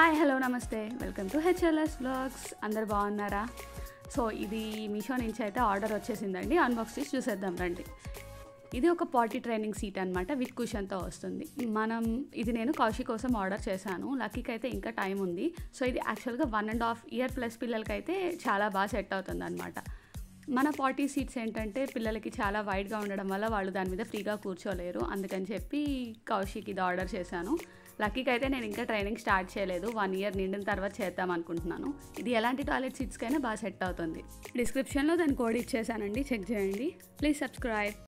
hi hello నమస్తే welcome to H L S blogs అందరు బాగున్నారా సో ఇది మీషో నుంచి అయితే ఆర్డర్ వచ్చేసిందండి అన్బాక్స్ చేసి చూసేద్దాం రండి ఇది ఒక పార్టీ ట్రైనింగ్ సీట్ అనమాట విత్ కుషన్తో వస్తుంది మనం ఇది నేను కౌశి కోసం ఆర్డర్ చేశాను లక్కీకి అయితే ఇంకా టైం ఉంది సో ఇది యాక్చువల్గా one and half year plus పిల్లలకి అయితే చాలా బాగా సెట్ అవుతుంది అనమాట మన పార్టీ సీట్స్ ఏంటంటే పిల్లలకి చాలా వైడ్గా ఉండడం వల్ల వాళ్ళు దాని మీద ఫ్రీగా కూర్చోలేరు అందుకని చెప్పి కౌశిక్ ఇది ఆర్డర్ చేశాను లక్కీకి అయితే నేను ఇంకా ట్రైనింగ్ స్టార్ట్ చేయలేదు వన్ ఇయర్ నిండిన తర్వాత చేద్దాం అనుకుంటున్నాను ఇది ఎలాంటి టాయిలెట్ సీట్స్కైనా బాగా సెట్ అవుతుంది డిస్క్రిప్షన్లో దాని కోడ్ ఇచ్చేసానండి చెక్ చేయండి ప్లీజ్ సబ్స్క్రైబ్